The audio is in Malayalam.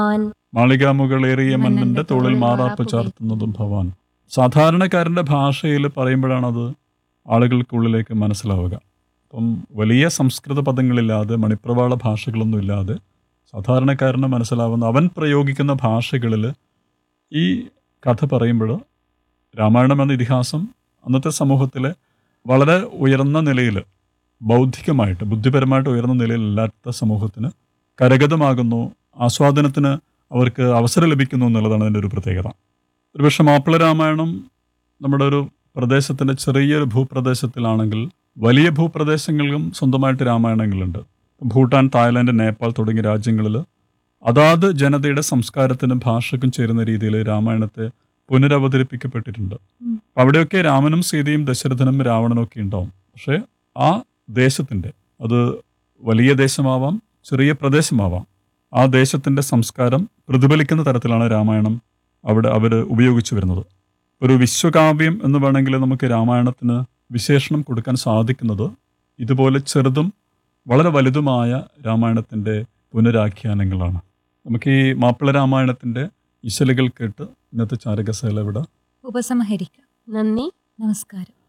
മാളികാമുകളേറിയ മന്നന്റെ തോളിൽ മാറാപ്പ് ചാർത്തുന്നതും ഭവാൻ സാധാരണക്കാരൻ്റെ ഭാഷയിൽ പറയുമ്പോഴാണത് ആളുകൾക്കുള്ളിലേക്ക് മനസ്സിലാവുക അപ്പം വലിയ സംസ്കൃത പദങ്ങളില്ലാതെ മണിപ്രവാള ഭാഷകളൊന്നും ഇല്ലാതെ സാധാരണക്കാരന് മനസ്സിലാവുന്ന അവൻ പ്രയോഗിക്കുന്ന ഭാഷകളിൽ ഈ കഥ പറയുമ്പോൾ രാമായണം എന്ന ഇതിഹാസം അന്നത്തെ സമൂഹത്തിലെ വളരെ ഉയർന്ന നിലയിൽ ബൗദ്ധികമായിട്ട് ബുദ്ധിപരമായിട്ട് ഉയർന്ന നിലയിലല്ലാത്ത സമൂഹത്തിന് കരഗതമാകുന്നു ആസ്വാദനത്തിന് അവർക്ക് അവസരം ലഭിക്കുന്നു എന്നുള്ളതാണ് അതിൻ്റെ ഒരു പ്രത്യേകത ഒരുപക്ഷെ മാപ്പിള രാമായണം നമ്മുടെ ഒരു പ്രദേശത്തിൻ്റെ ചെറിയൊരു ഭൂപ്രദേശത്തിലാണെങ്കിൽ വലിയ ഭൂപ്രദേശങ്ങളിലും സ്വന്തമായിട്ട് രാമായണങ്ങളുണ്ട് ഭൂട്ടാൻ തായ്ലാൻഡ് നേപ്പാൾ തുടങ്ങിയ രാജ്യങ്ങളിൽ അതാത് ജനതയുടെ സംസ്കാരത്തിനും ഭാഷയ്ക്കും ചേരുന്ന രീതിയിൽ രാമായണത്തെ പുനരവതരിപ്പിക്കപ്പെട്ടിട്ടുണ്ട് ഉം. അവിടെയൊക്കെ രാമനും സീതയും ദശരഥനും രാവണനും ഒക്കെ ഉണ്ടാവും പക്ഷേ ആ ദേശത്തിൻ്റെ അത് വലിയ ദേശമാവാം ചെറിയ പ്രദേശമാവാം ആ ദേശത്തിൻ്റെ സംസ്കാരം പ്രതിഫലിക്കുന്ന തരത്തിലാണ് രാമായണം അവിടെ അവർ ഉപയോഗിച്ചു വരുന്നത് ഒരു വിശ്വകാവ്യം എന്ന് വേണമെങ്കിൽ നമുക്ക് രാമായണത്തിന് വിശേഷണം കൊടുക്കാൻ സാധിക്കുന്നത് ഇതുപോലെ ചെറുതും വളരെ വലുതുമായ രാമായണത്തിൻ്റെ പുനരാഖ്യാനങ്ങളാണ് നമുക്ക് ഈ മാപ്പിള രാമായണത്തിൻ്റെ ഇശലുകൾ കേട്ട് ഇന്നത്തെ ചാരകസേല ഇവിടെ ഉപസംഹരിക്കാം നന്ദി നമസ്കാരം